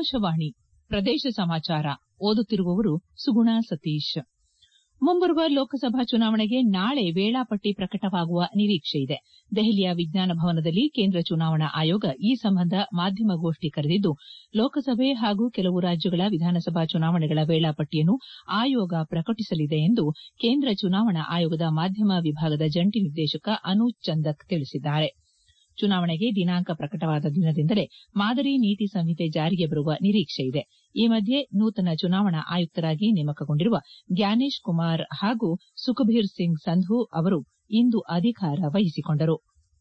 ಆಕಾಶವಾಣಿ ಪ್ರದೇಶ ಸಮಾಚಾರ ಓದುತ್ತಿರುವವರು ಸುಗುಣಾ ಸತೀಶ್ ಮುಂಬರುವ ಲೋಕಸಭಾ ಚುನಾವಣೆಗೆ ನಾಳೆ ವೇಳಾಪಟ್ಟಿ ಪ್ರಕಟವಾಗುವ ನಿರೀಕ್ಷೆಯಿದೆ ದೆಹಲಿಯ ವಿಜ್ಞಾನ ಭವನದಲ್ಲಿ ಕೇಂದ್ರ ಚುನಾವಣಾ ಆಯೋಗ ಈ ಸಂಬಂಧ ಮಾಧ್ಯಮಗೋಷ್ಠಿ ಕರೆದಿದ್ದು ಲೋಕಸಭೆ ಹಾಗೂ ಕೆಲವು ರಾಜ್ಯಗಳ ವಿಧಾನಸಭಾ ಚುನಾವಣೆಗಳ ವೇಳಾಪಟ್ಟಿಯನ್ನು ಆಯೋಗ ಪ್ರಕಟಿಸಲಿದೆ ಎಂದು ಕೇಂದ್ರ ಚುನಾವಣಾ ಆಯೋಗದ ಮಾಧ್ಯಮ ವಿಭಾಗದ ಜಂಟಿ ನಿರ್ದೇಶಕ ಅನೂಜ್ ಚಂದಕ್ ತಿಳಿಸಿದ್ದಾರೆ ಚುನಾವಣೆಗೆ ದಿನಾಂಕ ಪ್ರಕಟವಾದ ದಿನದಿಂದಲೇ ಮಾದರಿ ನೀತಿ ಸಂಹಿತೆ ಜಾರಿಗೆ ಬರುವ ನಿರೀಕ್ಷೆಯಿದೆ ಈ ಮಧ್ಯೆ ನೂತನ ಚುನಾವಣಾ ಆಯುಕ್ತರಾಗಿ ನೇಮಕಗೊಂಡಿರುವ ಜ್ಞಾನೇಶ್ ಕುಮಾರ್ ಹಾಗೂ ಸುಖಬೀರ್ ಸಿಂಗ್ ಸಂಧು ಅವರು ಇಂದು ಅಧಿಕಾರ ವಹಿಸಿಕೊಂಡರು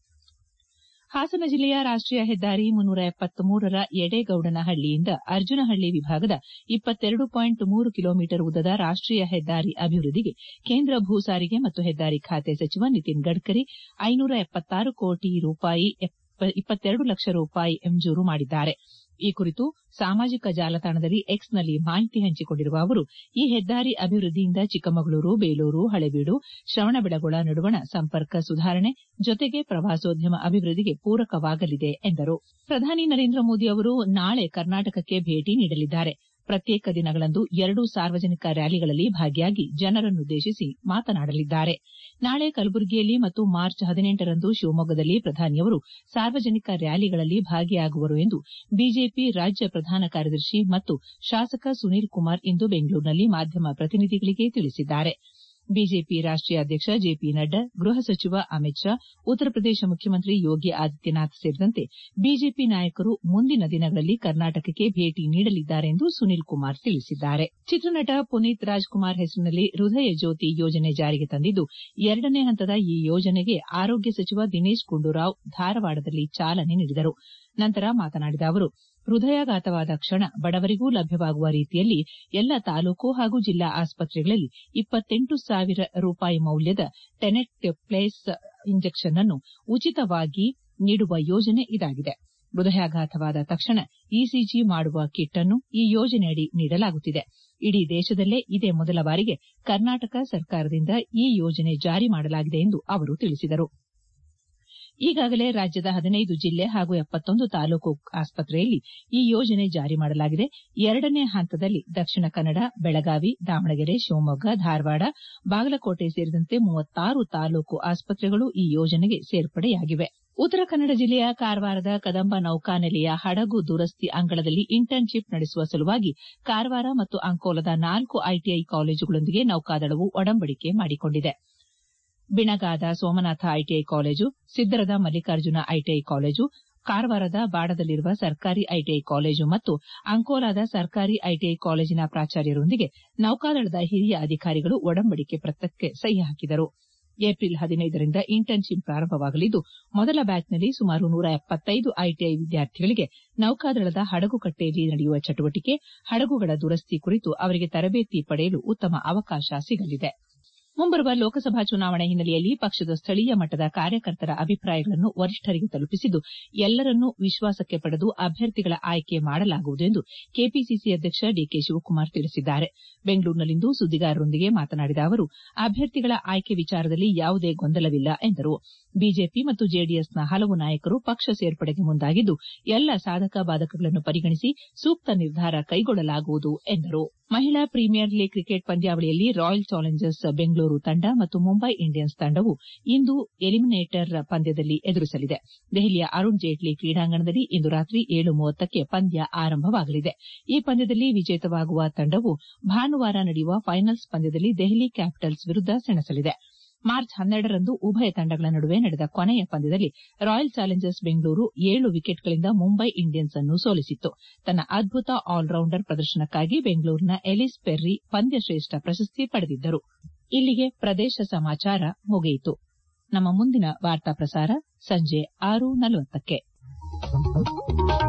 ಹಾಸನ ಜಿಲ್ಲೆಯ ರಾಷ್ಟೀಯ ಹೆದ್ದಾರಿ ರ ಯಡೇಗೌಡನಹಳ್ಳಿಯಿಂದ ಅರ್ಜುನಹಳ್ಳಿ ವಿಭಾಗದ ಮೂರು ಕಿಲೋಮೀಟರ್ ಉದ್ದದ ರಾಷ್ಟೀಯ ಹೆದ್ದಾರಿ ಅಭಿವೃದ್ದಿಗೆ ಕೇಂದ್ರ ಭೂ ಸಾರಿಗೆ ಮತ್ತು ಹೆದ್ದಾರಿ ಖಾತೆ ಸಚಿವ ನಿತಿನ್ ಗಡ್ಕರಿ ಕೋಟಿ ರೂಪಾಯಿ ಲಕ್ಷ ರೂಪಾಯಿ ಮಂಜೂರು ಮಾಡಿದ್ದಾರೆ ಈ ಕುರಿತು ಸಾಮಾಜಿಕ ಜಾಲತಾಣದಲ್ಲಿ ಎಕ್ಸ್ನಲ್ಲಿ ಮಾಹಿತಿ ಹಂಚಿಕೊಂಡಿರುವ ಅವರು ಈ ಹೆದ್ದಾರಿ ಅಭಿವೃದ್ದಿಯಿಂದ ಚಿಕ್ಕಮಗಳೂರು ಬೇಲೂರು ಹಳೇಬೀಡು ಶ್ರವಣಬೆಳಗೊಳ ನಡುವಣ ಸಂಪರ್ಕ ಸುಧಾರಣೆ ಜೊತೆಗೆ ಪ್ರವಾಸೋದ್ಯಮ ಅಭಿವೃದ್ದಿಗೆ ಪೂರಕವಾಗಲಿದೆ ಎಂದರು ಪ್ರಧಾನಿ ನರೇಂದ್ರ ಮೋದಿ ಅವರು ನಾಳೆ ಕರ್ನಾಟಕಕ್ಕೆ ಭೇಟಿ ನೀಡಲಿದ್ದಾರೆ ಪ್ರತ್ಯೇಕ ದಿನಗಳಂದು ಎರಡು ಸಾರ್ವಜನಿಕ ರ್ಯಾಲಿಗಳಲ್ಲಿ ಭಾಗಿಯಾಗಿ ಜನರನ್ನುದ್ದೇಶಿಸಿ ಮಾತನಾಡಲಿದ್ದಾರೆ ನಾಳೆ ಕಲಬುರಗಿಯಲ್ಲಿ ಮತ್ತು ಮಾರ್ಚ್ ಹದಿನೆಂಟರಂದು ಶಿವಮೊಗ್ಗದಲ್ಲಿ ಪ್ರಧಾನಿಯವರು ಸಾರ್ವಜನಿಕ ರ್ಯಾಲಿಗಳಲ್ಲಿ ಭಾಗಿಯಾಗುವರು ಎಂದು ಬಿಜೆಪಿ ರಾಜ್ಯ ಪ್ರಧಾನ ಕಾರ್ಯದರ್ಶಿ ಮತ್ತು ಶಾಸಕ ಸುನೀಲ್ ಕುಮಾರ್ ಇಂದು ಬೆಂಗಳೂರಿನಲ್ಲಿ ಮಾಧ್ಯಮ ಪ್ರತಿನಿಧಿಗಳಿಗೆ ತಿಳಿಸಿದ್ದಾರೆ ಬಿಜೆಪಿ ರಾಷ್ಟೀಯ ಅಧ್ಯಕ್ಷ ಜೆಪಿ ನಡ್ಡಾ ಗೃಹ ಸಚಿವ ಅಮಿತ್ ಶಾ ಉತ್ತರ ಪ್ರದೇಶ ಮುಖ್ಯಮಂತ್ರಿ ಯೋಗಿ ಆದಿತ್ಯನಾಥ್ ಸೇರಿದಂತೆ ಬಿಜೆಪಿ ನಾಯಕರು ಮುಂದಿನ ದಿನಗಳಲ್ಲಿ ಕರ್ನಾಟಕಕ್ಕೆ ಭೇಟಿ ನೀಡಲಿದ್ದಾರೆ ಎಂದು ಸುನೀಲ್ ಕುಮಾರ್ ತಿಳಿಸಿದ್ದಾರೆ ಚಿತ್ರನಟ ಪುನೀತ್ ರಾಜ್ಕುಮಾರ್ ಹೆಸರಿನಲ್ಲಿ ಹೃದಯ ಜ್ಯೋತಿ ಯೋಜನೆ ಜಾರಿಗೆ ತಂದಿದ್ದು ಎರಡನೇ ಹಂತದ ಈ ಯೋಜನೆಗೆ ಆರೋಗ್ಯ ಸಚಿವ ದಿನೇಶ್ ಗುಂಡೂರಾವ್ ಧಾರವಾಡದಲ್ಲಿ ಚಾಲನೆ ನೀಡಿದರು ನಂತರ ಮಾತನಾಡಿದ ಅವರು ಹೃದಯಾಘಾತವಾದ ಕ್ಷಣ ಬಡವರಿಗೂ ಲಭ್ಯವಾಗುವ ರೀತಿಯಲ್ಲಿ ಎಲ್ಲ ತಾಲೂಕು ಹಾಗೂ ಜಿಲ್ಲಾ ಆಸ್ಪತ್ರೆಗಳಲ್ಲಿ ಇಪ್ಪತ್ತೆಂಟು ಸಾವಿರ ರೂಪಾಯಿ ಮೌಲ್ಯದ ಟೆನೆಕ್ಟಪ್ಲೇಸ್ ಇಂಜೆಕ್ಷನ್ ಅನ್ನು ಉಚಿತವಾಗಿ ನೀಡುವ ಯೋಜನೆ ಇದಾಗಿದೆ ಹೃದಯಾಘಾತವಾದ ತಕ್ಷಣ ಇಸಿಜಿ ಮಾಡುವ ಕಿಟ್ ಅನ್ನು ಈ ಯೋಜನೆಯಡಿ ನೀಡಲಾಗುತ್ತಿದೆ ಇಡೀ ದೇಶದಲ್ಲೇ ಇದೇ ಮೊದಲ ಬಾರಿಗೆ ಕರ್ನಾಟಕ ಸರ್ಕಾರದಿಂದ ಈ ಯೋಜನೆ ಜಾರಿ ಮಾಡಲಾಗಿದೆ ಎಂದು ಅವರು ತಿಳಿಸಿದರು ಈಗಾಗಲೇ ರಾಜ್ಯದ ಹದಿನೈದು ಜಿಲ್ಲೆ ಹಾಗೂ ಎಪ್ಪತ್ತೊಂದು ತಾಲೂಕು ಆಸ್ಪತ್ರೆಯಲ್ಲಿ ಈ ಯೋಜನೆ ಜಾರಿ ಮಾಡಲಾಗಿದೆ ಎರಡನೇ ಹಂತದಲ್ಲಿ ದಕ್ಷಿಣ ಕನ್ನಡ ಬೆಳಗಾವಿ ದಾವಣಗೆರೆ ಶಿವಮೊಗ್ಗ ಧಾರವಾಡ ಬಾಗಲಕೋಟೆ ಸೇರಿದಂತೆ ಮೂವತ್ತಾರು ತಾಲೂಕು ಆಸ್ಪತ್ರೆಗಳು ಈ ಯೋಜನೆಗೆ ಸೇರ್ಪಡೆಯಾಗಿವೆ ಉತ್ತರ ಕನ್ನಡ ಜಿಲ್ಲೆಯ ಕಾರವಾರದ ಕದಂಬ ನೌಕಾನೆಲೆಯ ಹಡಗು ದುರಸ್ತಿ ಅಂಗಳದಲ್ಲಿ ಇಂಟರ್ನ್ಶಿಪ್ ನಡೆಸುವ ಸಲುವಾಗಿ ಕಾರವಾರ ಮತ್ತು ಅಂಕೋಲದ ನಾಲ್ಕು ಐಟಿಐ ಕಾಲೇಜುಗಳೊಂದಿಗೆ ನೌಕಾದಳವು ಒಡಂಬಡಿಕೆ ಮಾಡಿಕೊಂಡಿದೆ ಬಿಣಗಾದ ಸೋಮನಾಥ ಐಟಿಐ ಕಾಲೇಜು ಸಿದ್ದರದ ಮಲ್ಲಿಕಾರ್ಜುನ ಐಟಿಐ ಕಾಲೇಜು ಕಾರವಾರದ ಬಾಡದಲ್ಲಿರುವ ಸರ್ಕಾರಿ ಐಟಿಐ ಕಾಲೇಜು ಮತ್ತು ಅಂಕೋಲಾದ ಸರ್ಕಾರಿ ಐಟಿಐ ಕಾಲೇಜಿನ ಪ್ರಾಚಾರ್ಯರೊಂದಿಗೆ ನೌಕಾದಳದ ಹಿರಿಯ ಅಧಿಕಾರಿಗಳು ಒಡಂಬಡಿಕೆ ಪತ್ರಕ್ಕೆ ಸಹಿ ಹಾಕಿದರು ಏಪ್ರಿಲ್ ಹದಿನೈದರಿಂದ ಇಂಟರ್ನ್ಶಿಪ್ ಪ್ರಾರಂಭವಾಗಲಿದ್ದು ಮೊದಲ ಬ್ಯಾಚ್ನಲ್ಲಿ ಸುಮಾರು ನೂರ ಎಪ್ಪತ್ತೈದು ಐಟಿಐ ವಿದ್ಯಾರ್ಥಿಗಳಿಗೆ ನೌಕಾದಳದ ಹಡಗುಕಟ್ಟೆಯಲ್ಲಿ ನಡೆಯುವ ಚಟುವಟಿಕೆ ಹಡಗುಗಳ ದುರಸ್ತಿ ಕುರಿತು ಅವರಿಗೆ ತರಬೇತಿ ಪಡೆಯಲು ಉತ್ತಮ ಅವಕಾಶ ಸಿಗಲಿದೆ ಮುಂಬರುವ ಲೋಕಸಭಾ ಚುನಾವಣೆ ಹಿನ್ನೆಲೆಯಲ್ಲಿ ಪಕ್ಷದ ಸ್ಥಳೀಯ ಮಟ್ಟದ ಕಾರ್ಯಕರ್ತರ ಅಭಿಪ್ರಾಯಗಳನ್ನು ವರಿಷ್ಠರಿಗೆ ತಲುಪಿಸಿದ್ದು ಎಲ್ಲರನ್ನೂ ವಿಶ್ವಾಸಕ್ಕೆ ಪಡೆದು ಅಭ್ಯರ್ಥಿಗಳ ಆಯ್ಕೆ ಮಾಡಲಾಗುವುದು ಎಂದು ಕೆಪಿಸಿಸಿ ಅಧ್ಯಕ್ಷ ಡಿಕೆ ಶಿವಕುಮಾರ್ ತಿಳಿಸಿದ್ದಾರೆ ಬೆಂಗಳೂರಿನಲ್ಲಿಂದು ಸುದ್ದಿಗಾರರೊಂದಿಗೆ ಮಾತನಾಡಿದ ಅವರು ಅಭ್ಯರ್ಥಿಗಳ ಆಯ್ಕೆ ವಿಚಾರದಲ್ಲಿ ಯಾವುದೇ ಗೊಂದಲವಿಲ್ಲ ಎಂದರು ಬಿಜೆಪಿ ಮತ್ತು ಜೆಡಿಎಸ್ನ ಹಲವು ನಾಯಕರು ಪಕ್ಷ ಸೇರ್ಪಡೆಗೆ ಮುಂದಾಗಿದ್ದು ಎಲ್ಲ ಸಾಧಕ ಬಾಧಕಗಳನ್ನು ಪರಿಗಣಿಸಿ ಸೂಕ್ತ ನಿರ್ಧಾರ ಕೈಗೊಳ್ಳಲಾಗುವುದು ಎಂದರು ಮಹಿಳಾ ಪ್ರೀಮಿಯರ್ ಲೀಗ್ ಕ್ರಿಕೆಟ್ ಪಂದ್ಯಾವಳಿಯಲ್ಲಿ ರಾಯಲ್ ಚಾಲೆಂಜರ್ಸ್ ಬೆಂಗಳೂರು ತಂಡ ಮತ್ತು ಮುಂಬೈ ಇಂಡಿಯನ್ಸ್ ತಂಡವು ಇಂದು ಎಲಿಮಿನೇಟರ್ ಪಂದ್ಯದಲ್ಲಿ ಎದುರಿಸಲಿದೆ ದೆಹಲಿಯ ಅರುಣ್ ಜೇಟ್ಲಿ ಕ್ರೀಡಾಂಗಣದಲ್ಲಿ ಇಂದು ರಾತ್ರಿ ಏಳು ಮೂವತ್ತಕ್ಕೆ ಪಂದ್ಯ ಆರಂಭವಾಗಲಿದೆ ಈ ಪಂದ್ಯದಲ್ಲಿ ವಿಜೇತವಾಗುವ ತಂಡವು ಭಾನುವಾರ ನಡೆಯುವ ಫೈನಲ್ಸ್ ಪಂದ್ಯದಲ್ಲಿ ದೆಹಲಿ ಕ್ಯಾಪಿಟಲ್ಸ್ ವಿರುದ್ದ ಸೆಣಸಲಿದೆ ಮಾರ್ಚ್ ಹನ್ನೆರಡರಂದು ಉಭಯ ತಂಡಗಳ ನಡುವೆ ನಡೆದ ಕೊನೆಯ ಪಂದ್ಯದಲ್ಲಿ ರಾಯಲ್ ಚಾಲೆಂಜರ್ಸ್ ಬೆಂಗಳೂರು ಏಳು ವಿಕೆಟ್ಗಳಿಂದ ಮುಂಬೈ ಇಂಡಿಯನ್ಸ್ ಅನ್ನು ಸೋಲಿಸಿತ್ತು ತನ್ನ ಅದ್ಭುತ ಆಲ್ರೌಂಡರ್ ಪ್ರದರ್ಶನಕ್ಕಾಗಿ ಬೆಂಗಳೂರಿನ ಎಲಿಸ್ ಪೆರ್ರಿ ಪಂದ್ಯಶ್ರೇಷ್ಠ ಪ್ರಶಸ್ತಿ ಪಡೆದಿದ್ದರು ಇಲ್ಲಿಗೆ ಪ್ರದೇಶ ಸಮಾಚಾರ ಮುಗಿಯಿತು ನಮ್ಮ ಮುಂದಿನ ವಾರ್ತಾ ಪ್ರಸಾರ ಸಂಜೆ ಆರು ನಲವತ್ತಕ್ಕೆ